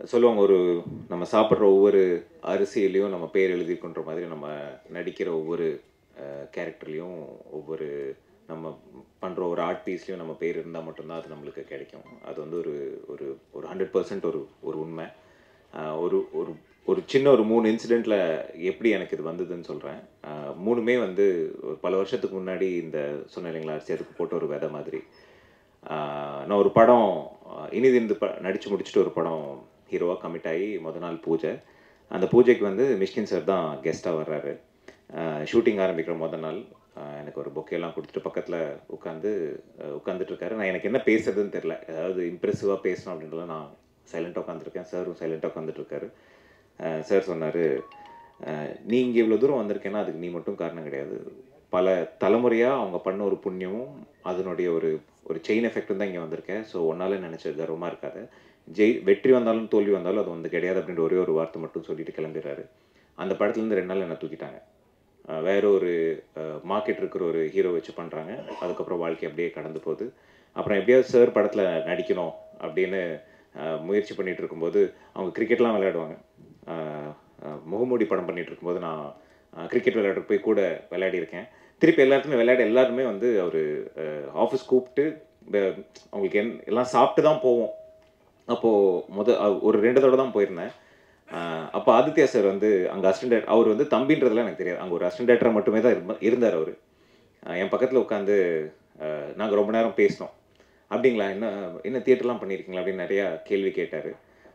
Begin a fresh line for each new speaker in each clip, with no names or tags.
சொல்லுவாங்க ஒரு நம்ம சாப்பிட்ற ஒவ்வொரு அரிசியிலையும் நம்ம பேர் எழுதியிருக்குன்ற மாதிரி நம்ம நடிக்கிற ஒவ்வொரு கேரக்டர்லேயும் ஒவ்வொரு நம்ம பண்ணுற ஒரு ஆர்ட் பீஸ்லேயும் நம்ம பேர் இருந்தால் மட்டும்தான் அது நம்மளுக்கு கிடைக்கும் அது வந்து ஒரு ஒரு ஒரு ஹண்ட்ரட் பர்சன்ட் ஒரு ஒரு உண்மை ஆஹ் ஒரு ஒரு ஒரு சின்ன ஒரு மூணு இன்சிடெண்ட்டில் எப்படி எனக்கு இது வந்ததுன்னு சொல்கிறேன் மூணுமே வந்து ஒரு பல வருஷத்துக்கு முன்னாடி இந்த சொன்ன இல்லைங்களா அரிசி அதுக்கு போட்ட ஒரு விதை மாதிரி ஆஹ் நான் ஒரு படம் ஆஹ் இனிதிருந்து ப நடித்து முடிச்சுட்டு ஒரு படம் ஹீரோவாக கமிட் ஆகி முத நாள் பூஜை அந்த பூஜைக்கு வந்து மிஷ்கின் சார் தான் கெஸ்ட்டாக வர்றாரு ஷூட்டிங் ஆரம்பிக்கிற முத நாள் ஆஹ் எனக்கு ஒரு பொக்கேலாம் கொடுத்துட்டு பக்கத்தில் உட்காந்து உட்காந்துட்டு இருக்காரு நான் எனக்கு என்ன பேசுறதுன்னு தெரில அதாவது இம்ப்ரெசிவாக பேசணும் அப்படின்றத நான் சைலண்ட்டாக உட்காந்துருக்கேன் சாரும் சைலண்ட்டாக உட்காந்துட்டு இருக்காரு சார் சொன்னார் நீ இங்கே இவ்வளோ தூரம் வந்திருக்கேன்னா அதுக்கு நீ மட்டும் காரணம் கிடையாது பல தலைமுறையாக அவங்க பண்ண ஒரு புண்ணியமும் அதனுடைய ஒரு ஒரு செயின் எஃபெக்ட்டும் தான் இங்கே வந்திருக்கேன் ஸோ ஒன்னால நினச்ச கர்வமாக இருக்காது ஜெய் வெற்றி வந்தாலும் தோல்வி வந்தாலும் அது வந்து கிடையாது அப்படின்ற ஒரே ஒரு வார்த்தை மட்டும் சொல்லிட்டு கிளம்பிடுறாரு அந்த படத்துலேருந்து ரெண்டு நாள் என்னை தூக்கிட்டாங்க அஹ் வேற ஒரு மார்க்கெட் இருக்கிற ஒரு ஹீரோ வச்சு பண்ணுறாங்க அதுக்கப்புறம் வாழ்க்கை அப்படியே கடந்து போகுது அப்புறம் எப்படியாவது சார் படத்தில் நடிக்கணும் அப்படின்னு அஹ், முயற்சி பண்ணிட்டு இருக்கும்போது அவங்க கிரிக்கெட்லாம் விளையாடுவாங்க அஹ், அஹ், முகமூடி படம் பண்ணிட்டு இருக்கும்போது நான் கிரிக்கெட் விளையாட போய் கூட விளையாடியிருக்கேன் திருப்பி எல்லாருக்குமே விளையாட எல்லாருமே வந்து அவர் ஆஃபீஸ் கூப்பிட்டு ப- அவங்களுக்கு என் எல்லாம் சாப்பிட்டு தான் போவோம் அப்போது முத அஹ், ஒரு ரெண்டு தடவை தான் போயிருந்தேன் அஹ், அப்போ ஆதித்யா சார் வந்து அங்கே அசிஸ்டன்ட் அவர் வந்து தம்பின்றதுலாம் எனக்கு தெரியாது அங்கே ஒரு அசிஸ்டன்ட் டேரக்டராக மட்டுமே தான் இருந்த- இருந்தார் அவர் என் பக்கத்தில் உட்காந்து நாங்கள் ரொம்ப நேரம் பேசினோம் அப்படிங்களா என்ன என்ன தியேட்டர்லாம் பண்ணியிருக்கீங்களா அப்படின்னு நிறையா கேள்வி கேட்டார்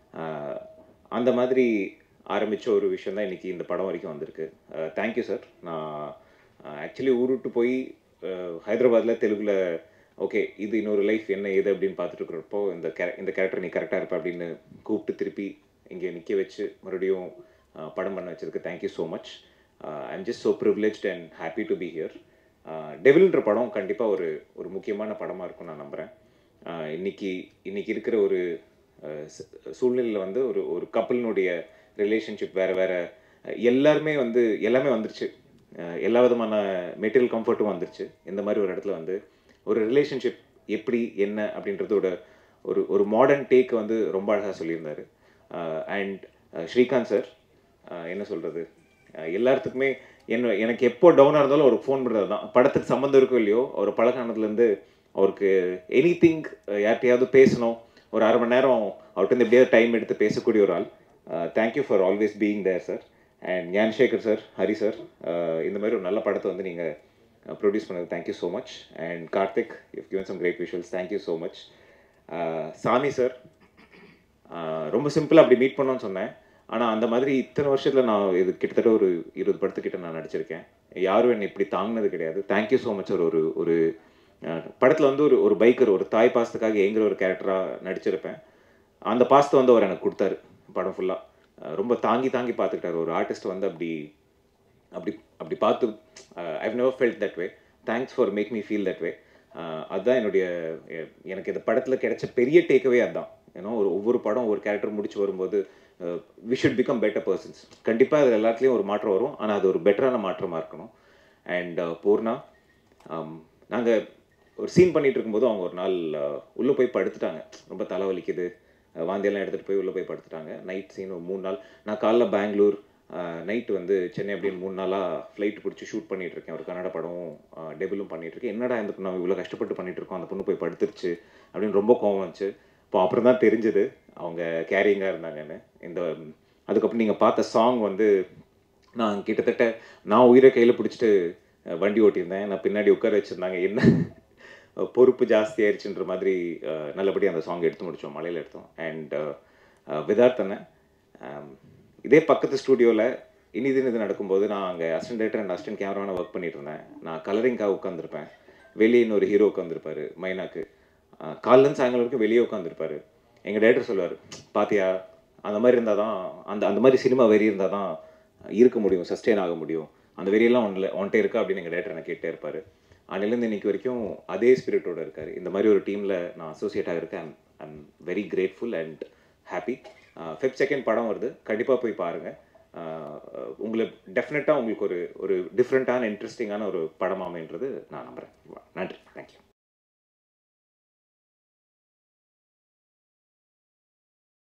அந்த மாதிரி ஆரம்பித்த ஒரு விஷயம் தான் இன்றைக்கி இந்த படம் வரைக்கும் வந்திருக்கு தேங்க்யூ சார் நான் ஆக்சுவலி ஊர் விட்டு போய் ஹைதராபாத்தில் தெலுங்குல ஓகே இது இன்னொரு லைஃப் என்ன ஏது அப்படின்னு பார்த்துட்டு இருக்கிறப்போ இந்த கே இந்த கேரக்டர் நீ கரெக்டாக இருப்ப அப்படின்னு கூப்பிட்டு திருப்பி இங்கே நிற்க வச்சு மறுபடியும் அஹ், படம் பண்ண வச்சதுக்கு thank you so much I'm just so privileged and happy to be here டெவில்ன்ற படம் கண்டிப்பாக ஒரு ஒரு முக்கியமான படமாக இருக்கும் நான் நம்புகிறேன் இன்னைக்கு இன்னைக்கு இருக்கிற ஒரு அஹ், ச- சூழ்நிலையில் வந்து ஒரு ஒரு கப்பலினுடைய ரிலேஷன்ஷிப் வேறு வேறு எல்லாருமே வந்து எல்லாமே வந்துருச்சு அஹ், எல்லா விதமான மெட்டீரியல் கம்ஃபர்ட்டும் வந்துருச்சு இந்த மாதிரி ஒரு இடத்துல வந்து ஒரு ரிலேஷன்ஷிப் எப்படி என்ன அப்படின்றதோட ஒரு ஒரு மாடர்ன் டேக் வந்து ரொம்ப அழகாக சொல்லியிருந்தாரு அண்ட் ஸ்ரீகாந்த் சார் என்ன சொல்கிறது எல்லாத்துக்குமே என்ன எனக்கு எப்போ டவுனாக இருந்தாலும் அவருக்கு ஃபோன் பண்ணுறது தான் படத்துக்கு சம்மந்தம் இருக்கோ இல்லையோ அவர் பழகானதுலேருந்து அவருக்கு எனி திங் யார்கிட்டயாவது பேசணும் ஒரு அரை மணி நேரம் அவர்கிட்ட இருந்து எப்படியாவது டைம் எடுத்து பேசக்கூடிய ஒரு ஆள் thank you for always being there sir and Gnanasekar sir Hari sir இந்த மாதிரி ஒரு நல்ல படத்தை வந்து நீங்கள் ப்ரொடியூஸ் பண்ணது thank you so much and Karthik you given some great visuals thank you so much Sami sir ரொம்ப சிம்பிளாக அப்படி மீட் பண்ணோன்னு சொன்னேன் ஆனால் அந்த மாதிரி இத்தனை வருஷத்தில் நான் இது கிட்டத்தட்ட ஒரு இருபது படத்துக்கிட்ட நான் நடிச்சிருக்கேன் யாரும் என்னை இப்படி தாங்கினது கிடையாது தேங்க்யூ ஸோ மச் ஒரு ஒரு ஒரு படத்தில் வந்து ஒரு ஒரு பைக்கர் ஒரு தாய் பாசத்துக்காக ஏங்குற ஒரு கேரக்டராக நடிச்சிருப்பேன் அந்த பாசத்தை வந்து அவர் எனக்கு கொடுத்தாரு படம் ஃபுல்லாக ரொம்ப தாங்கி தாங்கி பார்த்துக்கிட்டாரு ஒரு ஆர்டிஸ்ட் வந்து அப்படி அப்படி அப்படி பார்த்து I've never felt that way thanks for make me feel that way அதுதான் என்னுடைய எ- எனக்கு இந்த படத்தில் கிடைச்ச பெரிய டேக்அவே அதுதான் ஏன்னா ஒரு ஒவ்வொரு படம் ஒரு கேரக்டர் முடிச்சு வரும்போது we should become better persons கண்டிப்பாக அது எல்லாத்துலேயும் ஒரு மாற்றம் வரும் ஆனால் அது ஒரு பெட்டரான மாற்றமாக இருக்கணும் அண்ட் பூர்ணா நாங்கள் ஒரு சீன் பண்ணிட்டு இருக்கும்போது அவங்க ஒரு நாள் உள்ளே போய் படுத்துட்டாங்க ரொம்ப தலைவலிக்குது அஹ் வாந்தியெல்லாம் எடுத்துகிட்டு போய் உள்ளே போய் படுத்துட்டாங்க நைட் சீன் ஒரு மூணு நாள் நான் காலைல பெங்களூர் நைட்டு வந்து சென்னை அப்படின்னு மூணு நாளாக ஃப்ளைட் பிடிச்சி ஷூட் பண்ணிட்டு இருக்கேன் ஒரு கன்னட படமும் டெபிளும் பண்ணிட்டு இருக்கேன் என்னடா இந்த பொண்ணு நம்ம இவ்வளோ கஷ்டப்பட்டு பண்ணிட்டு இருக்கோம் அந்த பொண்ணு போய் படுத்துருச்சு அப்படின்னு ரொம்ப கோவம் வந்துச்சு இப்போ அப்புறம் தான் தெரிஞ்சது அவங்க கேரிங்காக இருந்தாங்கன்னு இந்த அதுக்கப்புறம் நீங்கள் பார்த்த சாங் வந்து நான் கிட்டத்தட்ட நான் உயிரை கையில் பிடிச்சிட்டு அஹ், வண்டி ஓட்டியிருந்தேன் நான் பின்னாடி உட்கார வச்சுருந்தாங்க என்ன அஹ், பொறுப்பு ஜாஸ்தி ஆயிடுச்சுன்ற மாதிரி அஹ், நல்லபடியாக அந்த சாங் எடுத்து முடித்தோம் மலையில் எடுத்தோம் அண்ட் விதார்த் அண்ணன் ஆம், இதே பக்கத்து ஸ்டூடியோவில் இனிது இது நடக்கும்போது நான் அங்கே அசிஸ்டன்ட் டேரக்டர் அண்ட் அசிஸ்டன்ட் கேமரான ஒர்க் பண்ணிட்டு இருந்தேன் நான் கலரிங்காக உட்காந்துருப்பேன் வெளியே இன்னொரு ஹீரோ உட்காந்துருப்பாரு மைனாக்கு அஹ், காலையிலேருந்து சாயங்காலம் வரைக்கும் வெளியே உட்காந்துருப்பாரு எங்கள் டேரக்டர் சொல்லுவார் பாத்தியா அந்த மாதிரி இருந்தால் தான் அந்த அந்த மாதிரி சினிமா வெறி இருந்தால் தான் இருக்க முடியும் சஸ்டெயின் ஆக முடியும் அந்த வெறியெல்லாம் ஒன்றில் ஒன்ட்டே இருக்கா அப்படின்னு எங்கள் டேரக்டர் எனக்கு கேட்டே இருப்பார் அன்னிலேருந்து இன்னைக்கு வரைக்கும் அதே ஸ்பிரிட்டோட இருக்கார் இந்த மாதிரி ஒரு டீமில் நான் அசோசியேட் ஆகிருக்கேன் I'm I'm very grateful and happy fifth second படம் வருது கண்டிப்பாக போய் பாருங்கள் உங்களை டெஃபினட்டாக உங்களுக்கு ஒரு ஒரு டிஃப்ரெண்ட்டான இன்ட்ரெஸ்டிங்கான ஒரு படம் அமைன்றது நான் நம்புகிறேன் நன்றி தேங்க்யூ